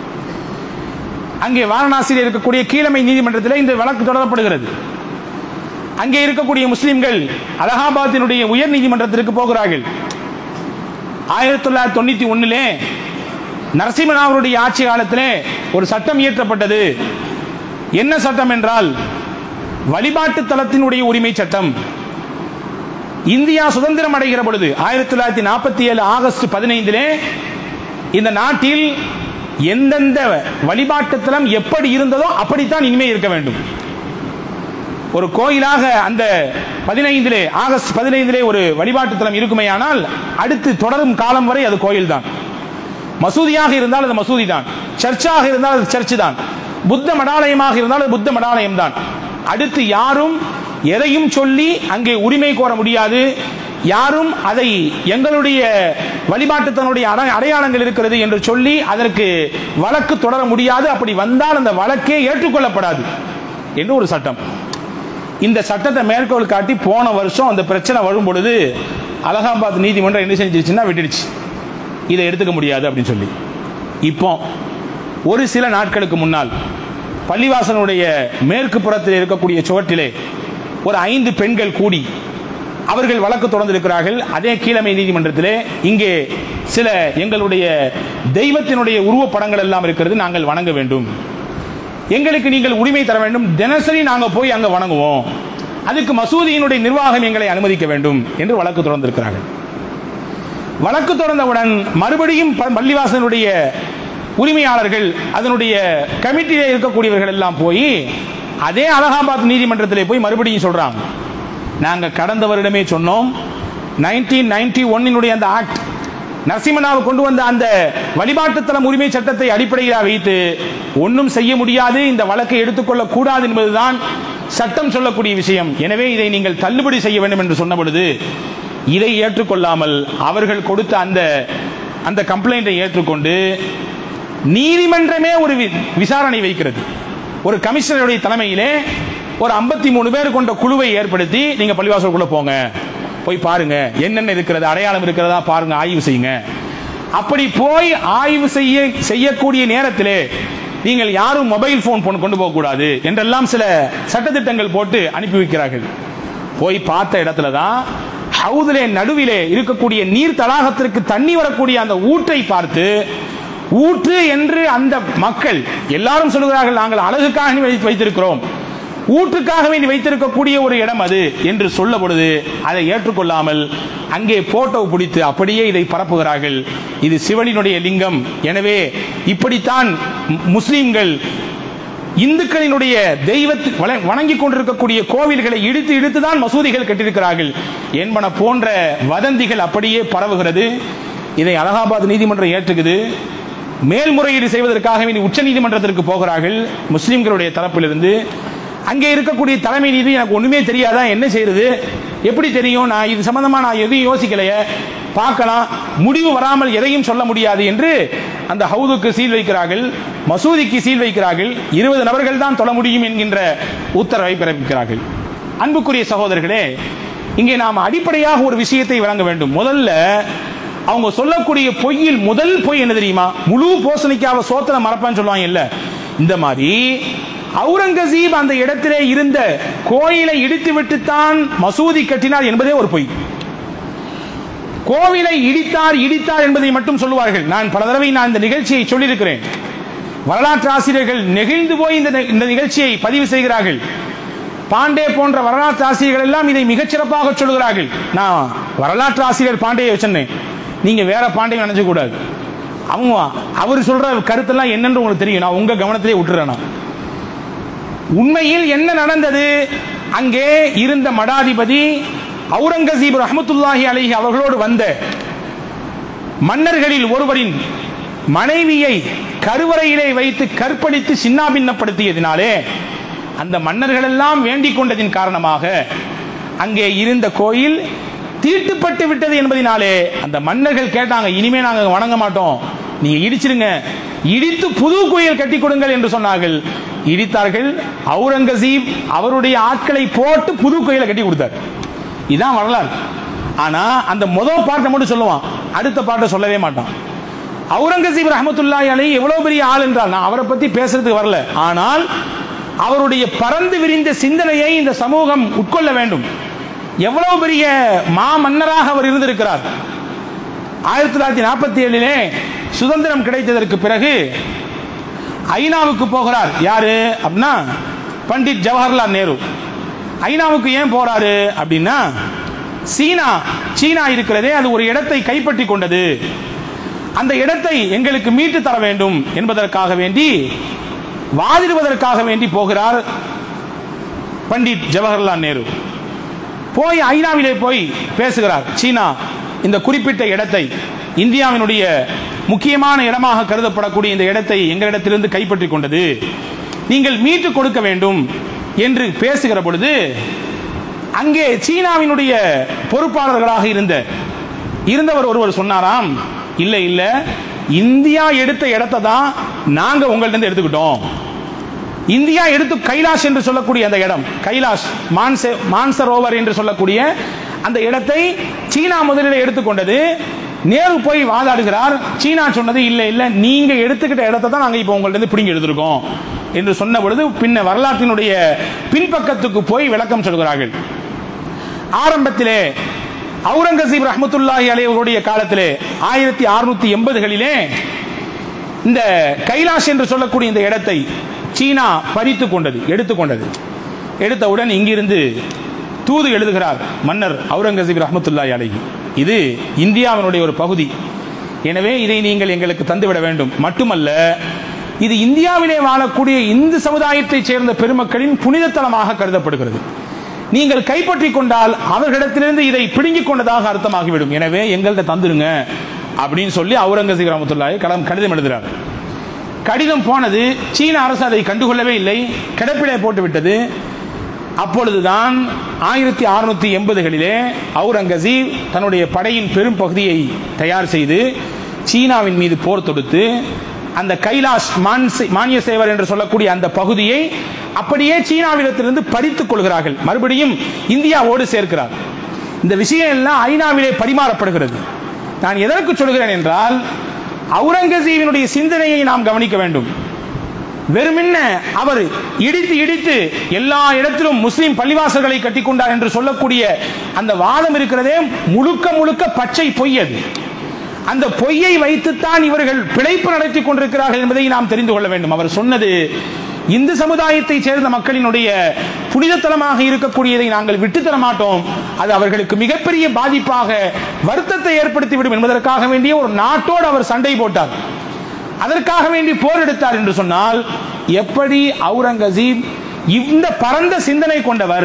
அங்கே வாரணாசியில் இருக்கக்கூடிய கீழமை நீதிமன்றத்தில் இந்த வழக்கு தொடரப்படுகிறது அங்கே இருக்கக்கூடிய முஸ்லிம்கள் அலகாபாத்தினுடைய உயர் நீதிமன்றத்திற்கு போகிறார்கள் ஆயிரத்தி தொள்ளாயிரத்தி தொண்ணூத்தி ஒண்ணுலே நரசிம்மராவருடைய ஆட்சி காலத்திலே ஒரு சட்டம் இயற்றப்பட்டது என்ன சட்டம் என்றால் வழிபாட்டு தலத்தினுடைய உரிமை சட்டம் இந்தியா சுதந்திரம் அடைகிற பொழுது ஆயிரத்தி தொள்ளாயிரத்தி நாற்பத்தி ஏழு ஆகஸ்ட் பதினைந்திலே இந்த நாட்டில் எந்தெந்த வழிபாட்டு தலம் எப்படி இருந்ததோ அப்படித்தான் இனிமே இருக்க வேண்டும் ஒரு கோயிலாக அந்த பதினைந்திலே ஆகஸ்ட் பதினைந்திலே ஒரு வழிபாட்டு தலம் இருக்குமேயானால் அடுத்து தொடரும் காலம் வரை அது கோயில் தான் மசூதியாக இருந்தால் அது மசூதி தான் சர்ச்சாக இருந்தால் அது சர்ச் தான் புத்த மடாலயமாக இருந்தால் அது புத்த மடாலயம் தான் அடுத்து யாரும் எதையும் சொல்லி அங்கே உரிமை கோர முடியாது யாரும் அதை எங்களுடைய வழிபாட்டுத்தனுடைய அட- அடையாளங்கள் இருக்கிறது என்று சொல்லி அதற்கு வழக்கு தொடர முடியாது அப்படி வந்தால் அந்த வழக்கே ஏற்றுக்கொள்ளப்படாது என்று ஒரு சட்டம் இந்த சட்டத்தை மேற்கோள் காட்டி போன வருஷம் அந்த பிரச்சனை வரும் பொழுது அலகாபாத் நீதிமன்றம் என்ன செஞ்சிருச்சுன்னா விட்டுடுச்சு இதை எடுத்துக்க முடியாது அப்படின்னு சொல்லி இப்போ ஒரு சில நாட்களுக்கு முன்னால் பள்ளிவாசனுடைய மேற்கு புறத்தில் இருக்கக்கூடிய சுவற்றிலே ஒரு ஐந்து பெண்கள் கூடி அவர்கள் வழக்கு தொடர்ந்திருக்கிறார்கள் அதே கீழமை நீதிமன்றத்திலே இங்கே சில எங்களுடைய தெய்வத்தினுடைய உருவப்படங்கள் எல்லாம் இருக்கிறது நாங்கள் வணங்க வேண்டும் எங்களுக்கு நீங்கள் உரிமை தர வேண்டும் தினசரி நாங்க போய் அங்க வணங்குவோம் அதுக்கு மசூதியினுடைய நிர்வாகம் எங்களை அனுமதிக்க வேண்டும் என்று வழக்கு தொடர்ந்திருக்கிறார்கள் வழக்கு தொடர்ந்தவுடன் மறுபடியும் ப- பள்ளிவாசனுடைய உரிமையாளர்கள் அதனுடைய கமிட்டியில இருக்கக்கூடியவர்கள் எல்லாம் போய் அதே அலகாபாத் நீதிமன்றத்திலே போய் மறுபடியும் சொல்றாங்க நாங்க கடந்த வருடமே சொன்னோம் நைன்டீன் நைன்டி ஒன்னினுடைய அந்த ஆக்ட் நரசிம்மனாவை கொண்டு வந்த அந்த வழிபாட்டு தலம் உரிமை சட்டத்தை அடிப்படையாக வைத்து ஒன்றும் செய்ய முடியாது இந்த வழக்கை எடுத்துக்கொள்ள கூடாது என்பதுதான் சட்டம் சொல்லக்கூடிய விஷயம் எனவே இதை நீங்கள் தள்ளுபடி செய்ய வேண்டும் என்று சொன்ன பொழுது இதை ஏற்றுக்கொள்ளாமல் அவர்கள் கொடுத்த அந்த அந்த கம்ப்ளைண்டை ஏற்றுக்கொண்டு நீதிமன்றமே ஒரு வி- விசாரணை வைக்கிறது ஒரு கமிஷனருடைய தலைமையிலே ஒரு 53 மூணு பேர் கொண்ட குழுவை ஏற்படுத்தி நீங்க பள்ளிவாசலுக்குள்ள போங்க போய் பாருங்க என்னென்ன இருக்கிறது அடையாளம் இருக்கிறதா பாருங்க ஆய்வு செய்யுங்க அப்படி போய் ஆய்வு செய்ய செய்யக்கூடிய நேரத்திலே நீங்கள் யாரும் மொபைல் போன் கொண்டு போக கூடாது என்றெல்லாம் சில சட்டத்திட்டங்கள் போட்டு அனுப்பி வைக்கிறார்கள் போய் பார்த்த இடத்துல தான் ஹவுதிலே நடுவிலே இருக்கக்கூடிய நீர் தடாகத்திற்கு தண்ணி வரக்கூடிய அந்த ஊற்றை பார்த்து ஊற்று என்று அந்த மக்கள் எல்லாரும் சொல்கிறார்கள் நாங்கள் அழகுக்காக வை- வைத்திருக்கிறோம் ஊற்றுக்காக வேண்டி வைத்திருக்கக்கூடிய ஒரு இடம் அது என்று சொல்ல பொழுது அதை ஏற்றுக்கொள்ளாமல் அங்கே போட்டோ பிடித்து அப்படியே இதை பரப்புகிறார்கள் இது சிவனினுடைய லிங்கம் எனவே இப்படித்தான் மு- முஸ்லிம்கள் இந்துக்களினுடைய தெய்வத்து வண- வணங்கிக் கொண்டிருக்கக்கூடிய கோவில்களை இடித்து இடித்து தான் மசூதிகள் கட்டியிருக்கிறார்கள் என்பன போன்ற வதந்திகள் அப்படியே பரவுகிறது இதை அலகாபாத் நீதிமன்றம் ஏற்றுக்குது மேல்முறையீடு செய்வதற்காக வேண்டி உச்ச நீதிமன்றத்திற்கு போகிறார்கள் முஸ்லிம்களுடைய தரப்பிலிருந்து அங்கே இருக்கக்கூடிய தலைமை நீதி எனக்கு ஒண்ணுமே தெரியாதா என்ன செய்யறது எப்படி தெரியும் நான் இது சம்பந்தமா நான் எதையும் யோசிக்கலையே பார்க்கலாம் முடிவு வராமல் எதையும் சொல்ல முடியாது என்று அந்த ஹவுதுக்கு சீல் வைக்கிறார்கள் மசூதிக்கு சீல் வைக்கிறார்கள் இருபது நபர்கள் தான் தொழ முடியும் என்கின்ற உத்தரவை பிறப்பிக்கிறார்கள் அன்புக்குரிய சகோதரர்களே இங்கே நாம் அடிப்படையாக ஒரு விஷயத்தை வழங்க வேண்டும் முதல்ல அவங்க சொல்லக்கூடிய பொய்யில் முதல் பொய் என்ன தெரியுமா முழு போசணிக்காவ சோத்திர மறப்பான்னு சொல்லுவாங்க இல்ல இந்த மாதிரி அவுரங்கசீப் அந்த இடத்திலே இருந்த கோயிலை இடித்து விட்டுத்தான் மசூதி கட்டினார் என்பதே ஒரு பொய் கோவிலை இடித்தார் இடித்தார் என்பதை மட்டும் சொல்லுவார்கள் நான் பல தடவை நான் இந்த நிகழ்ச்சியை சொல்லியிருக்கிறேன் வரலாற்று ஆசிரியர்கள் நெகிழ்ந்து போய் இந்த இந்த நிகழ்ச்சியை பதிவு செய்கிறார்கள் பாண்டே போன்ற வரலாற்று ஆசிரியர்கள் எல்லாம் இதை மிகச்சிறப்பாக சொல்கிறார்கள் நான் வரலாற்று ஆசிரியர் பாண்டேயை வச்சிருந்தேன் நீங்க வேற பாண்டியை நினைச்ச கூடாது அவங்க அவர் சொல்ற கருத்தெல்லாம் என்னன்னு உங்களுக்கு தெரியும் நான் உங்க கவனத்திலே விட்டுறேன் நான். உண்மையில் என்ன நடந்தது அங்கே இருந்த மடாதிபதி அவுரங்கசீப் ரஹமத்துல்லாஹி அலைஹி அவர்களோடு வந்த மன்னர்களில் ஒருவரின் மனைவியை கருவறையிலே வைத்து கற்பழித்து சின்னாபின்னப்படுத்தியதினாலே அந்த மன்னர்கள் எல்லாம் வேண்டிக் கொண்டதின் காரணமாக அங்கே இருந்த கோயில் தீட்டுப்பட்டு விட்டது என்பதினாலே அந்த மன்னர்கள் கேட்டாங்க இனிமே நாங்க வணங்க மாட்டோம் நீங்க இடிச்சிருங்க இடித்து புது கோயில் கட்டி கொடுங்கள் என்று சொன்னார்கள் இடித்தார்கள் அவுரங்கசீப் அவருடைய ஆட்களை போட்டு புது கோயிலை கட்டி கொடுத்தார் இதான் வரலாறு ஆனா அந்த முதல் பாட்டை மட்டும் சொல்லுவான் அடுத்த பாட்டை சொல்லவே மாட்டான் அவுரங்கசீப் ரஹமத்துல்லாஹி அலைஹி எவ்வளவு பெரிய ஆள் என்றால் நான் அவரை பத்தி பேசுறதுக்கு வரல ஆனால் அவருடைய பறந்து விரிந்த சிந்தனையை இந்த சமூகம் உட்கொள்ள வேண்டும் எவ்வளவு பெரிய மா மன்னராக அவர் இருந்திருக்கிறார் ஆயிரத்தி தொள்ளாயிரத்தி நாற்பத்தி ஏழிலே சுதந்திரம் கிடைத்ததற்கு பிறகு ஐநாவுக்கு போகிறார் யாரு அப்படின்னா பண்டிட் ஜவஹர்லால் நேரு ஐநாவுக்கு ஏன் போறாரு அப்படின்னா சீனா சீனா இருக்கிறதே அது ஒரு இடத்தை கைப்பற்றி கொண்டது அந்த இடத்தை எங்களுக்கு மீட்டு தர வேண்டும் என்பதற்காக வேண்டி வாதிடுவதற்காக வேண்டி போகிறார் பண்டிட் ஜவஹர்லால் நேரு போய் ஐநாவிலே போய் பேசுகிறார் சீனா இந்த குறிப்பிட்ட இடத்தை இந்தியாவினுடைய முக்கியமான இடமாக கருதப்படக்கூடிய இந்த இடத்தை எங்களிடத்திலிருந்து கைப்பற்றி கொண்டது நீங்கள் மீட்டு கொடுக்க வேண்டும் என்று பேசுகிற பொழுது அங்கே சீனாவினுடைய பொறுப்பாளர்களாக இருந்த இருந்தவர் ஒருவர் சொன்னாராம் இல்ல இல்ல இந்தியா எடுத்த இடத்தை தான் நாங்க உங்கள்ட்ட இருந்து எடுத்துக்கிட்டோம் இந்தியா எடுத்து கைலாஷ் என்று சொல்லக்கூடிய அந்த இடம் கைலாஷ் மான்சே மான்சரோவர் என்று சொல்லக்கூடிய அந்த இடத்தை சீனா முதலில் எடுத்துக்கொண்டது நேரு போய் வாதாடுகிறார் சீனா சொன்னது இல்ல இல்ல நீங்க எடுத்துக்கிட்ட இடத்தை தான் நாங்க இப்போ உங்கள்ட்ட இருந்து பிடிங்கி எடுத்திருக்கோம் என்று சொன்ன பொழுது பின்ன வரலாற்றினுடைய பின்பக்கத்துக்கு போய் விளக்கம் சொல்கிறார்கள் ஆரம்பத்திலே அவுரங்கசீப் ரஹமத்துல்லாஹி அலைவருடைய காலத்திலே ஆயிரத்தி அறுநூத்தி எண்பதுகளிலே இந்த கைலாஷ் என்று சொல்லக்கூடிய இந்த இடத்தை சீனா பறித்து கொண்டது எடுத்துக்கொண்டது எடுத்தவுடன் இங்கிருந்து தூது எழுதுகிறார் மன்னர் அவுரங்கசீப் ரஹமத்துல்லாஹி அலைஹி இது இந்தியாவினுடைய ஒரு பகுதி எனவே இதை நீங்கள் எங்களுக்கு தந்துவிட வேண்டும் மட்டுமல்ல இது இந்தியாவிலே வாழக்கூடிய இந்து சமுதாயத்தைச் சேர்ந்த பெருமக்களின் புனிதத்தலமாக கருதப்படுகிறது நீங்கள் கைப்பற்றி கொண்டால் அவர்களிடத்திலிருந்து இதை பிடுங்கிக் கொண்டதாக அர்த்தமாகிவிடும் எனவே எங்கள்கிட்ட தந்துருங்க அப்படின்னு சொல்லி அவுரங்கசீப் ரஹமத்துல்லாஹி கடம் கடிதம் எழுதுகிறார் கடிதம் போனது சீன அரசு அதை கண்டுகொள்ளவே இல்லை கிடப்பிலே போட்டு விட்டது அப்பொழுதுதான் ஆயிரத்தி அறுநூத்தி எண்பதுகளிலே அவுரங்கசீப் தன்னுடைய படையின் பெரும் பகுதியை தயார் செய்து சீனாவின் மீது போர் தொடுத்து அந்த கைலாஷ் மான்சே- மானிய சேவர் என்று சொல்லக்கூடிய அந்த பகுதியை அப்படியே சீனாவிடத்திலிருந்து பறித்துக் கொள்கிறார்கள் மறுபடியும் இந்தியாவோடு சேர்க்கிறார் இந்த விஷயம் எல்லாம் ஐநாவிலே பரிமாறப்படுகிறது நான் எதற்கு சொல்கிறேன் என்றால் அவுரங்கசீபினுடைய சிந்தனையை நாம் கவனிக்க வேண்டும் வெறுமென்ன அவர் இடித்து இடித்து எல்லா இடத்திலும் முஸ்லிம் பள்ளிவாசல்களை கட்டிக்கொண்டார் என்று சொல்லக்கூடிய அந்த வாதம் இருக்கிறதே முழுக்க முழுக்க பச்சை பொய் அது அந்த பொய்யை வைத்துத்தான் இவர்கள் பிழைப்பு நடத்தி கொண்டிருக்கிறார்கள் என்பதை நாம் தெரிந்து கொள்ள வேண்டும் அவர் சொன்னது இந்து சமுதாயத்தை சேர்ந்த மக்களினுடைய புனிதத்தலமாக இருக்கக்கூடியதை நாங்கள் விட்டுத்தர மாட்டோம் அது அவர்களுக்கு மிகப்பெரிய பாதிப்பாக வருத்தத்தை ஏற்படுத்திவிடும் என்பதற்காக வேண்டிய ஒரு நாட்டோடு அவர் சண்டை போட்டார் அதற்காக வேண்டி போர் எடுத்தார் என்று சொன்னால் எப்படி அவுரங்கசீப் இந்த பரந்த சிந்தனை கொண்டவர்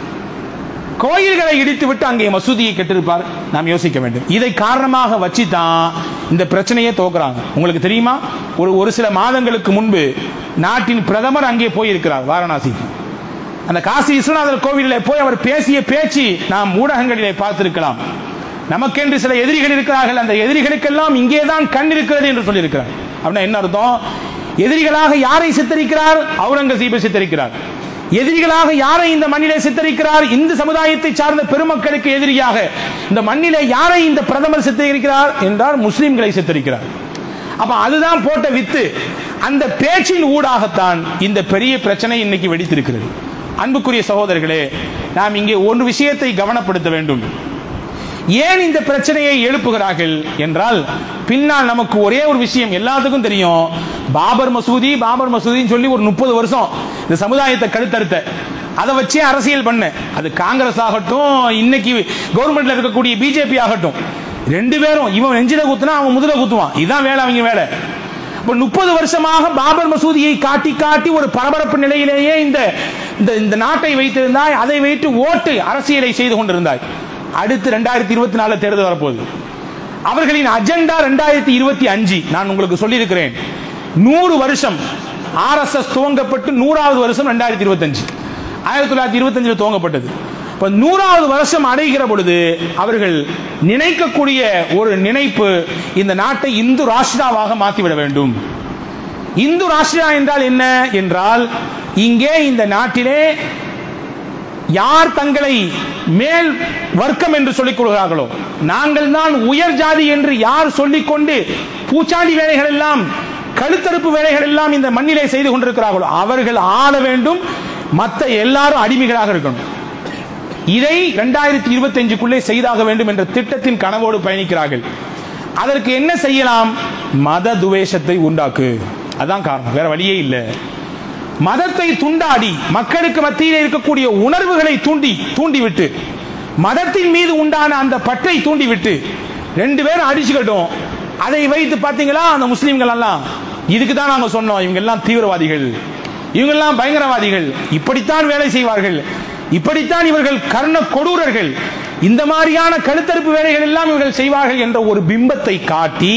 கோயில்களை இடித்துவிட்டு அங்கே மசூதியை கட்டிருப்பார் நாம் யோசிக்க வேண்டும் இதை காரணமாக வச்சு தான் இந்த பிரச்சனையே துவக்குறாங்க உங்களுக்கு தெரியுமா ஒரு ஒரு சில மாதங்களுக்கு முன்பு நாட்டின் பிரதமர் அங்கே போயிருக்கிறார் வாரணாசிக்கு அந்த காசி விஸ்வநாதர் கோவிலில் போய் அவர் பேசிய பேச்சு நாம் ஊடகங்களிலே பார்த்திருக்கலாம் நமக்கென்று சில எதிரிகள் இருக்கிறார்கள் அந்த எதிரிகளுக்கெல்லாம் இங்கே தான் கண் இருக்கிறது என்று சொல்லியிருக்கிறார் அப்படின்னா என்ன அர்த்தம் எதிரிகளாக யாரை சித்தரிக்கிறார் அவுரங்கசீபை சித்தரிக்கிறார் எதிரிகளாக யாரை இந்த மண்ணிலே சித்தரிக்கிறார் இந்து சமுதாயத்தை சார்ந்த பெருமக்களுக்கு எதிரியாக இந்த மண்ணிலே யாரை இந்த பிரதமர் சித்தரிக்கிறார் என்றால் முஸ்லிம்களை சித்தரிக்கிறார் அப்ப அதுதான் போட்ட வித்து அந்த பேச்சின் ஊடாகத்தான் இந்த பெரிய பிரச்சனை இன்னைக்கு வெடித்திருக்கிறது அன்புக்குரிய சகோதரர்களே நாம் இங்கே ஒரு விஷயத்தை கவனப்படுத்த வேண்டும் ஏன் இந்த பிரச்சனையை எழுப்புகிறார்கள் என்றால் பின்னால் நமக்கு ஒரே ஒரு விஷயம் எல்லாத்துக்கும் தெரியும் பாபர் மசூதி பாபர் மசூதின்னு சொல்லி ஒரு முப்பது வருஷம் இந்த சமுதாயத்தை கழுத்தறுத்த அதை வச்சே அரசியல் பண்ண அது காங்கிரஸ் ஆகட்டும் இன்னைக்கு கவர்மெண்ட்ல இருக்கக்கூடிய பிஜேபி ஆகட்டும் ரெண்டு பேரும் இவன் நெஞ்சில குத்துனா அவன் முதல குத்துவான் இதான் வேலை அவங்க வேலை இப்ப முப்பது வருஷமாக பாபர் மசூதியை காட்டி காட்டி ஒரு பரபரப்பு நிலையிலேயே இந்த இந்த இந்த நாட்டை வைத்திருந்தாய் அதை வைத்து ஓட்டு அரசியலை செய்து கொண்டிருந்தாய் அடுத்து ரெண்டாயிரத்தி இருபத்தி நாலு தேர்தல் வரப்போகுது அவர்களின் அஜெண்டா ரெண்டாயிரத்தி இருபத்தி அஞ்சு நான் உங்களுக்கு சொல்லியிருக்கிறேன் நூறு வருஷம் ஆர்எஸ்எஸ் துவங்கப்பட்டு நூறாவது வருஷம் ரெண்டாயிரத்தி இருபத்தஞ்சு ஆயிரத்தி தொள்ளாயிரத்தி இருபத்தஞ்சில் துவங்கப்பட்டது இப்ப நூறாவது வருஷம் அடைகிற பொழுது அவர்கள் நினைக்கக்கூடிய ஒரு நினைப்பு இந்த நாட்டை இந்து ராஷ்டிராவாக மாற்றிவிட வேண்டும் இந்து ராஷ்டிரா என்றால் என்ன என்றால் இங்கே இந்த நாட்டிலே யார் தங்களை மேல் வர்க்கம் என்று சொல்லிக் கொள்கிறார்களோ நாங்கள் தான் உயர் ஜாதி என்று யார் சொல்லிக்கொண்டு பூச்சாண்டி வேலைகள் எல்லாம் கழுத்தறுப்பு வேலைகள் எல்லாம் இந்த மண்ணிலே செய்து கொண்டிருக்கிறார்களோ அவர்கள் ஆள வேண்டும் மற்ற எல்லாரும் அடிமைகளாக இருக்கணும் இதை இரண்டாயிரத்தி இருபத்தி அஞ்சுக்குள்ளே செய்தாக வேண்டும் என்ற திட்டத்தின் கனவோடு பயணிக்கிறார்கள் அதற்கு என்ன செய்யலாம் மத துவேஷத்தை உண்டாக்கு அதான் காரணம் வேற வழியே இல்லை மதத்தை துண்டாடி மக்களுக்கு மத்தியில் இருக்கக்கூடிய உணர்வுகளை தூண்டி தூண்டிவிட்டு மதத்தின் மீது உண்டான அந்த பற்றை தூண்டிவிட்டு ரெண்டு பேரும் அடிச்சுக்கட்டும் அதை வைத்து பார்த்தீங்களா அந்த முஸ்லீம்கள் எல்லாம் இதுக்கு தான் நாங்கள் சொன்னோம் இவங்க எல்லாம் தீவிரவாதிகள் இவங்க எல்லாம் பயங்கரவாதிகள் இப்படித்தான் வேலை செய்வார்கள் இப்படித்தான் இவர்கள் கர்ண கொடூரர்கள் இந்த மாதிரியான கழுத்தறுப்பு வேலைகள் எல்லாம் இவர்கள் செய்வார்கள் என்ற ஒரு பிம்பத்தை காட்டி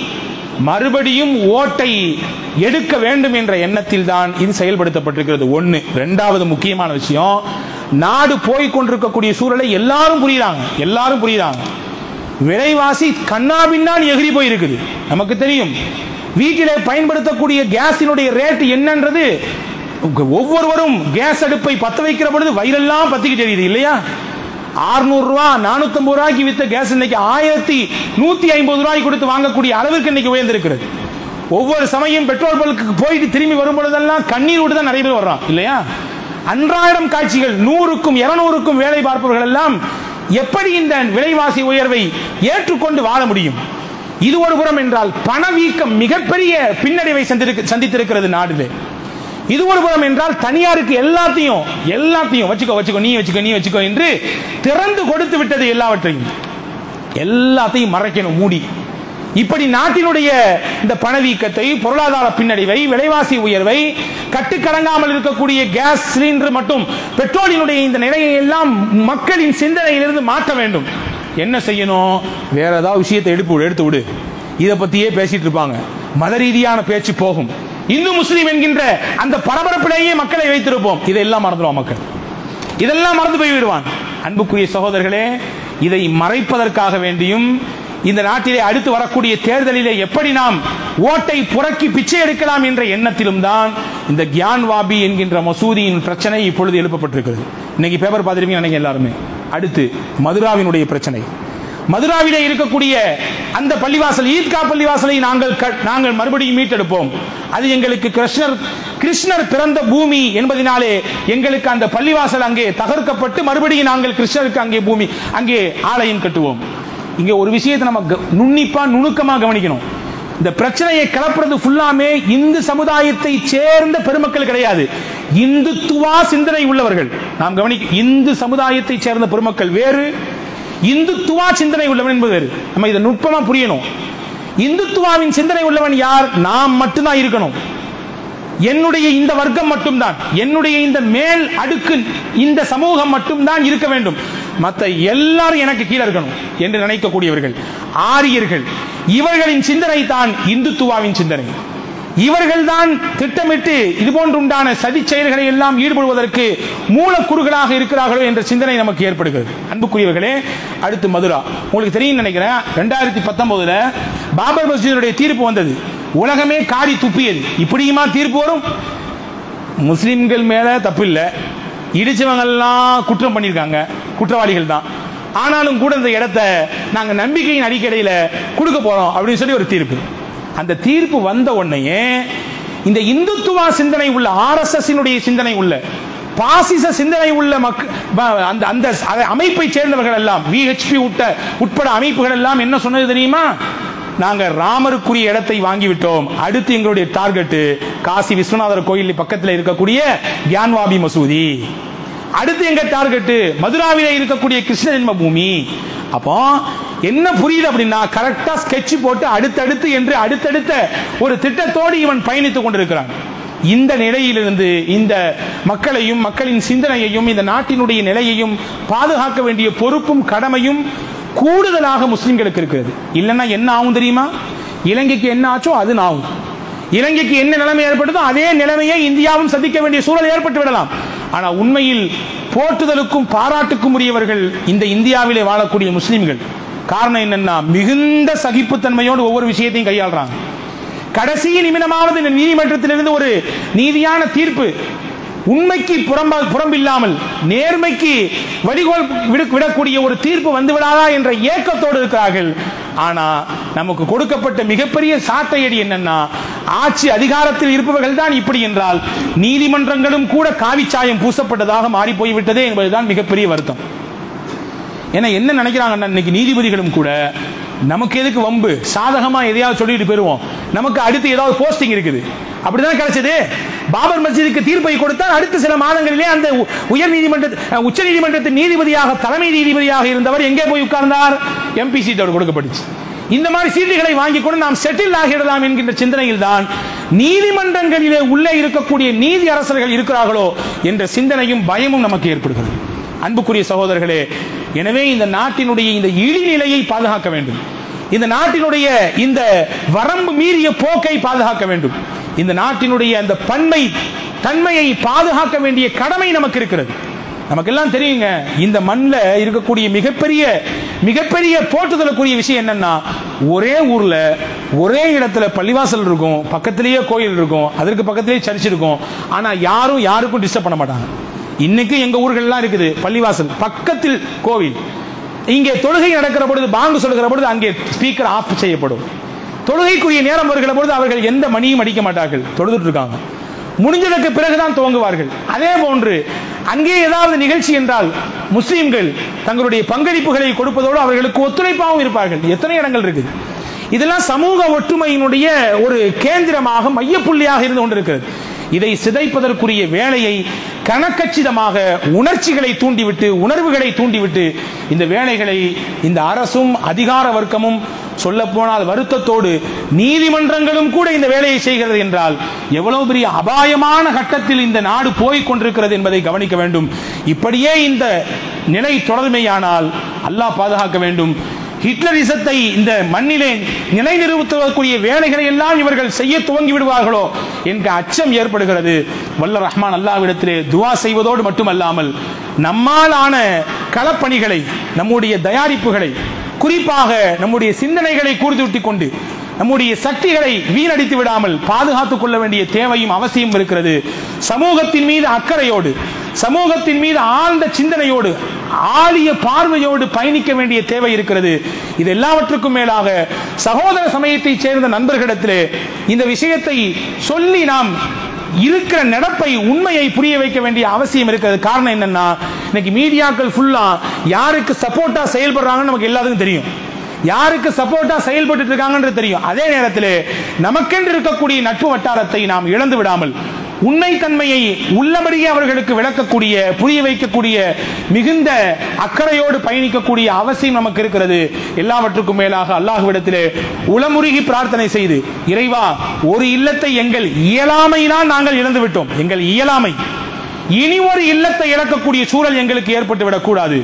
மறுபடியும் ஓட்டை எடுக்க வேண்டும் என்ற எண்ணத்தில் தான் இது செயல்படுத்தப்பட்டிருக்கிறது ஒன்று ரெண்டாவது முக்கியமான விஷயம் நாடு போய் கொண்டிருக்கக்கூடிய சூழலை எல்லாரும் புரியுறாங்க எல்லாரும் புரியுறாங்க விலைவாசி கண்ணாபின்னான் எகிரி போயிருக்குது நமக்கு தெரியும் வீட்டிலே பயன்படுத்தக்கூடிய கேஸினுடைய ரேட் என்னன்றது ஒவ்வொருவரும் கேஸ் அடுப்பை பத்த வைக்கிற பொழுது வயிறெல்லாம் பத்திக்கிட்டு தெரியுது இல்லையா ஆறுநூறு ரூபா நானூத்தம்பது ரூபாய்க்கு வித்த கேஸ் இன்னைக்கு ஆயிரத்தி நூத்தி ஐம்பது ரூபாய்க்கு கொடுத்து வாங்கக்கூடிய அளவுக்கு இன்னைக்கு உயர்ந்திருக்கிறது ஒவ்வொரு சமயம் பெட்ரோல் பல்க்கு போயிட்டு திரும்பி வரும் பொழுதெல்லாம் கண்ணீர் விட்டு தான் நிறைய பேர் வர்றான் இல்லையா அன்றாயிரம் காட்சிகள் நூறுக்கும் இருநூறுக்கும் வேலை பார்ப்பவர்கள் எல்லாம் எப்படி இந்த விலைவாசி உயர்வை ஏற்றுக்கொண்டு வாழ முடியும் இது ஒரு புறம் என்றால் பணவீக்கம் மிகப்பெரிய பின்னடைவை சந்தித்திருக்கிறது நாடுல இது ஒரு புறம் என்றால் தனியாருக்கு எல்லாத்தையும் எல்லாத்தையும் வச்சுக்கோ வச்சுக்கோ நீ வச்சுக்கோ நீ வச்சுக்கோ என்று திறந்து கொடுத்து விட்டது எல்லாவற்றையும் எல்லாத்தையும் மறைக்கணும் மூடி இப்படி நாட்டினுடைய இந்த பணவீக்கத்தை பொருளாதார பின்னடைவை விலைவாசி உயர்வை கட்டுக்கடங்காமல் இருக்கக்கூடிய கேஸ் சிலிண்டர் மற்றும் பெட்ரோலினுடைய இந்த நிலையை எல்லாம் மக்களின் சிந்தனையிலிருந்து மாற்ற வேண்டும் என்ன செய்யணும் வேற ஏதாவது விஷயத்தை எடுப்பு எடுத்து விடு இதை பத்தியே பேசிட்டு இருப்பாங்க மத ரீதியான பேச்சு போகும் இந்து முஸ்லீம் என்கின்ற அந்த பரபரப்பிலேயே மக்களை வைத்திருப்போம் இதெல்லாம் மறந்துடுவான் மக்கள் இதெல்லாம் மறந்து போய் விடுவான் அன்புக்குரிய சகோதரர்களே இதை மறைப்பதற்காக வேண்டியும் இந்த நாட்டிலே அடுத்து வரக்கூடிய தேர்தலிலே எப்படி நாம் ஓட்டை புறக்கி பிச்சை எடுக்கலாம் என்ற எண்ணத்திலும் தான் இந்த கியான் வாபி என்கின்ற மசூதியின் பிரச்சனை இப்பொழுது எழுப்பப்பட்டிருக்கிறது இன்னைக்கு பேப்பர் பார்த்துருப்பீங்க நினைக்க எல்லாருமே அடுத்து மதுராவினுடைய பிரச்சனை மதுராவிலே இருக்கக்கூடிய அந்த பள்ளிவாசல் ஈத்கா பள்ளிவாசலை நாங்கள் நாங்கள் மறுபடியும் மீட்டெடுப்போம் அது எங்களுக்கு கிருஷ்ணர் கிருஷ்ணர் பிறந்த பூமி என்பதனாலே எங்களுக்கு அந்த பள்ளிவாசல் அங்கே தகர்க்கப்பட்டு மறுபடியும் நாங்கள் கிருஷ்ணருக்கு அங்கே பூமி அங்கே ஆலயம் கட்டுவோம் இங்கே ஒரு விஷயத்தை நம்ம நுண்ணிப்பா நுணுக்கமா கவனிக்கணும் இந்த பிரச்சனையை கிளப்புறது ஃபுல்லாமே இந்து சமுதாயத்தை சேர்ந்த பெருமக்கள் கிடையாது இந்துத்துவா சிந்தனை உள்ளவர்கள் நாம் கவனிக்க இந்து சமுதாயத்தை சேர்ந்த பெருமக்கள் வேறு இந்துத்துவா சிந்தனை உள்ளவன் என்பது வேறு நம்ம இதை நுட்பமா புரியணும் இந்துத்துவாவின் சிந்தனை உள்ளவன் யார் நாம் மட்டும்தான் இருக்கணும் என்னுடைய இந்த வர்க்கம் மட்டும்தான் என்னுடைய இந்த மேல் அடுக்கு இந்த சமூகம் மட்டும்தான் இருக்க வேண்டும் மற்ற எல்லாரும் எனக்கு கீழே இருக்கணும் என்று நினைக்கக்கூடியவர்கள் ஆரியர்கள் இவர்களின் சிந்தனை தான் இந்துத்துவாவின் சிந்தனை இவர்கள்தான் திட்டமிட்டு இதுபோன்று உண்டான சதி செயல்களை எல்லாம் ஈடுபடுவதற்கு மூலக்கூறுகளாக இருக்கிறார்களோ என்ற சிந்தனை நமக்கு ஏற்படுகிறது அன்புக்குரியவர்களே அடுத்து மதுரா உங்களுக்கு தெரியும் நினைக்கிறேன் ரெண்டாயிரத்தி பத்தொன்பதுல பாபர் மஸ்ஜிதுடைய தீர்ப்பு வந்தது உலகமே காரி துப்பியது இப்படியுமா தீர்ப்பு வரும் முஸ்லிம்கள் மேல தப்பு இல்லை இடிச்சவங்கெல்லாம் குற்றம் பண்ணியிருக்காங்க குற்றவாளிகள் தான் ஆனாலும் கூட இந்த இடத்த நாங்கள் நம்பிக்கையின் அடிப்படையில் கொடுக்க போறோம் அப்படின்னு சொல்லி ஒரு தீர்ப்பு அந்த தீர்ப்பு வந்த உடனேயே இந்த இந்துத்துவா சிந்தனை உள்ள ஆர்எஸ்எஸ் சிந்தனை உள்ள பாசிச சிந்தனை உள்ள மக்க ப- அந்த அந்த அ- அமைப்பை சேர்ந்தவர்கள் எல்லாம் விஹெச்பி உட்ட உட்பட அமைப்புகள் எல்லாம் என்ன சொன்னது தெரியுமா நாங்க ராமருக்குரிய இடத்தை வாங்கிவிட்டோம் அடுத்து எங்களுடைய டார்கெட் காசி விஸ்வநாதர் கோயில் பக்கத்தில் இருக்கக்கூடிய கியான்வாபி மசூதி அடுத்து எங்க டார்கெட் மதுராவிலே இருக்கக்கூடிய கிருஷ்ண ஜென்ம பூமி அப்போ என்ன புரியுது அப்படின்னா கரெக்டா ஸ்கெட்ச் போட்டு அடுத்தடுத்து என்று அடுத்தடுத்த ஒரு திட்டத்தோடு இவன் பயணித்துக் கொண்டிருக்கிறான் இந்த நிலையிலிருந்து இந்த மக்களையும் மக்களின் சிந்தனையையும் இந்த நாட்டினுடைய நிலையையும் பாதுகாக்க வேண்டிய பொறுப்பும் கடமையும் கூடுதலாக முஸ்லிம்களுக்கு இருக்கிறது இல்லைன்னா என்ன ஆகும் தெரியுமா இலங்கைக்கு என்ன ஆச்சோ அது ஆகும் இலங்கைக்கு என்ன நிலைமை ஏற்பட்டதோ அதே நிலைமையை இந்தியாவும் சந்திக்க வேண்டிய சூழல் ஏற்பட்டு விடலாம் ஆனா உண்மையில் போற்றுதலுக்கும் பாராட்டுக்கும் உரியவர்கள் இந்த இந்தியாவிலே வாழக்கூடிய முஸ்லிம்கள் காரணம் என்னன்னா மிகுந்த சகிப்புத்தன்மையோடு ஒவ்வொரு விஷயத்தையும் கையாளுறாங்க கடைசி நிமிடமாவது இந்த நீதிமன்றத்திலிருந்து ஒரு நீதியான தீர்ப்பு உண்மைக்கு புறம்ப புறம்பில்லாமல் நேர்மைக்கு வடிகோல் விடு- விடக்கூடிய ஒரு தீர்ப்பு வந்து விடாதா என்ற ஏக்கத்தோடு இருக்கிறார்கள் ஆனா நமக்கு கொடுக்கப்பட்ட மிகப்பெரிய சாட்டையடி என்னன்னா ஆட்சி அதிகாரத்தில் இருப்பவர்கள் தான் இப்படி என்றால் நீதிமன்றங்களும் கூட காவிச்சாயம் பூசப்பட்டதாக மாறி போய்விட்டதே என்பதுதான் மிகப்பெரிய வருத்தம் ஏன்னா என்ன நினைக்கிறாங்கன்னா இன்னைக்கு நீதிபதிகளும் கூட நமக்கு எதுக்கு வம்பு சாதகமா எதையாவது சொல்லிட்டு போயிருவோம் நமக்கு அடுத்து ஏதாவது போஸ்டிங் இருக்குது அப்படிதான் கிடைச்சது பாபர் மஸ்ஜிதுக்கு தீர்ப்பை கொடுத்தால் அடுத்த சில மாதங்களிலே அந்த உ- உயர் நீதிமன்ற உச்ச நீதிமன்றத்தின் நீதிபதியாக தலைமை நீதிபதியாக இருந்தவர் எங்கே போய் உட்கார்ந்தார் எம்பி சீட் அவர் கொடுக்கப்பட்டுச்சு இந்த மாதிரி சீட்டுகளை வாங்கி கொண்டு நாம் செட்டில் ஆகிடலாம் என்கின்ற சிந்தனையில் தான் நீதிமன்றங்களிலே உள்ளே இருக்கக்கூடிய நீதி அரசர்கள் இருக்கிறார்களோ என்ற சிந்தனையும் பயமும் நமக்கு ஏற்படுகிறது அன்புக்குரிய சகோதரர்களே எனவே இந்த நாட்டினுடைய இந்த இழிநிலையை பாதுகாக்க வேண்டும் இந்த நாட்டினுடைய இந்த வரம்பு மீறிய போக்கை பாதுகாக்க வேண்டும் இந்த நாட்டினுடைய அந்த பன்மை தன்மையை பாதுகாக்க வேண்டிய கடமை நமக்கு இருக்கிறது நமக்கெல்லாம் தெரியுங்க இந்த மண்ணில் இருக்கக்கூடிய மிகப்பெரிய மிகப்பெரிய போற்றுதலுக்குரிய விஷயம் என்னன்னா ஒரே ஊர்ல ஒரே இடத்துல பள்ளிவாசல் இருக்கும் பக்கத்திலேயே கோயில் இருக்கும் அதற்கு பக்கத்திலேயே சர்ச் இருக்கும் ஆனா யாரும் யாருக்கும் டிஸ்டர்ப் பண்ண மாட்டாங்க இன்னைக்கு எங்க ஊர்கள்லாம் இருக்குது பள்ளிவாசல் பக்கத்தில் கோவில் இங்கே தொழுகை நடக்கிற பொழுது பாங்கு சொல்லுகிற பொழுது அங்கே ஸ்பீக்கர் ஆஃப் செய்யப்படும் தொழுகைக்குரிய நேரம் வருகிற பொழுது அவர்கள் எந்த மணியும் அடிக்க மாட்டார்கள் தொழுதுட்டு இருக்காங்க முடிஞ்சதற்கு பிறகுதான் துவங்குவார்கள் அதே போன்று அங்கே ஏதாவது நிகழ்ச்சி என்றால் முஸ்லிம்கள் தங்களுடைய பங்களிப்புகளை கொடுப்பதோடு அவர்களுக்கு ஒத்துழைப்பாகவும் இருப்பார்கள் எத்தனை இடங்கள் இருக்குது இதெல்லாம் சமூக ஒற்றுமையினுடைய ஒரு கேந்திரமாக மையப்புள்ளியாக இருந்து கொண்டிருக்கிறது இதை சிதைப்பதற்குரிய வேலையை கணக்கச்சிதமாக உணர்ச்சிகளை தூண்டிவிட்டு உணர்வுகளை தூண்டிவிட்டு இந்த வேலைகளை இந்த அரசும் அதிகார வர்க்கமும் சொல்ல போனால் வருத்தத்தோடு நீதிமன்றங்களும் கூட இந்த வேலையை செய்கிறது என்றால் எவ்வளவு பெரிய அபாயமான கட்டத்தில் இந்த நாடு போய் கொண்டிருக்கிறது என்பதை கவனிக்க வேண்டும் இப்படியே இந்த நிலை தொடர்மையானால் அல்லாஹ் பாதுகாக்க வேண்டும் ஹிட்லரிசத்தை இந்த மண்ணிலே நிலைநிறுத்துவதற்குரிய வேலைகளை எல்லாம் இவர்கள் செய்ய துவங்கி விடுவார்களோ என்ற அச்சம் ஏற்படுகிறது வல்ல ரஹ்மான் அல்லாவிடத்திலே துவா செய்வதோடு மட்டுமல்லாமல் நம்மால் ஆன களப்பணிகளை நம்முடைய தயாரிப்புகளை குறிப்பாக நம்முடைய சிந்தனைகளை கூர்ந்துவிட்டுக் கொண்டு நம்முடைய சக்திகளை வீணடித்து விடாமல் பாதுகாத்துக் கொள்ள வேண்டிய தேவையும் அவசியம் இருக்கிறது சமூகத்தின் மீது அக்கறையோடு சமூகத்தின் மீது ஆழ்ந்த சிந்தனையோடு ஆழிய பார்வையோடு பயணிக்க வேண்டிய தேவை இருக்கிறது இது எல்லாவற்றுக்கும் மேலாக சகோதர சமயத்தைச் சேர்ந்த நண்பர்களிடத்திலே இந்த விஷயத்தை சொல்லி நாம் இருக்கிற நடப்பை உண்மையை புரிய வைக்க வேண்டிய அவசியம் இருக்கிறது காரணம் என்னன்னா இன்னைக்கு மீடியாக்கள் ஃபுல்லா யாருக்கு சப்போர்ட்டா செயல்படுறாங்கன்னு நமக்கு எல்லாத்துக்கும் தெரியும் யாருக்கு சப்போர்ட்டா செயல்பட்டு இருக்காங்கன்றது தெரியும் அதே நேரத்தில் நமக்கென்று இருக்கக்கூடிய நட்பு வட்டாரத்தை நாம் இழந்து விடாமல் உண்மைத்தன்மையை உள்ளபடியே அவர்களுக்கு விளக்கக்கூடிய புரிய வைக்கக்கூடிய மிகுந்த அக்கறையோடு பயணிக்கக்கூடிய அவசியம் நமக்கு இருக்கிறது எல்லாவற்றுக்கும் மேலாக அல்லாஹ்விடத்திலே உளமுருகி பிரார்த்தனை செய்து இறைவா ஒரு இல்லத்தை எங்கள் இயலாமையினால் நாங்கள் இழந்து விட்டோம் எங்கள் இயலாமை இனி ஒரு இல்லத்தை இழக்கக்கூடிய சூழல் எங்களுக்கு ஏற்பட்டு விடக்கூடாது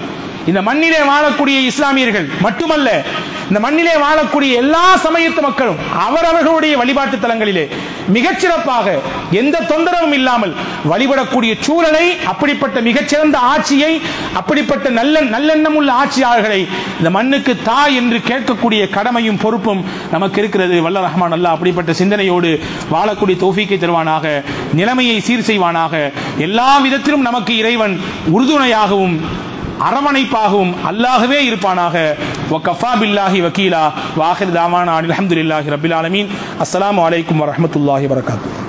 இந்த மண்ணிலே வாழக்கூடிய இஸ்லாமியர்கள் மட்டுமல்ல இந்த மண்ணிலே வாழக்கூடிய எல்லா சமயத்து மக்களும் அவரவர்களுடைய வழிபாட்டு தலங்களிலே மிகச்சிறப்பாக எந்த தொந்தரவும் இல்லாமல் வழிபடக்கூடிய சூழலை அப்படிப்பட்ட மிகச்சிறந்த ஆட்சியை அப்படிப்பட்ட நல்ல நல்லெண்ணம் உள்ள ஆட்சியாளர்களை இந்த மண்ணுக்கு தா என்று கேட்கக்கூடிய கடமையும் பொறுப்பும் நமக்கு இருக்கிறது வல்ல ரஹ்மான் அல்லாஹ் அப்படிப்பட்ட சிந்தனையோடு வாழக்கூடிய தோஃபிக்கை தருவானாக நிலைமையை சீர் செய்வானாக எல்லா விதத்திலும் நமக்கு இறைவன் உறுதுணையாகவும் அரவணைப்பாகவும் அல்லாஹ்வே இருப்பானாக வக்கஃபா பில்லாஹி வக்கீலா வாஹிர் தாவானா அல்ஹம்துலில்லாஹி ரபில் ஆலமீன் அஸ்ஸலாமு அலைக்கும் வரஹ்மத்துல்லாஹி வரகாத்துஹு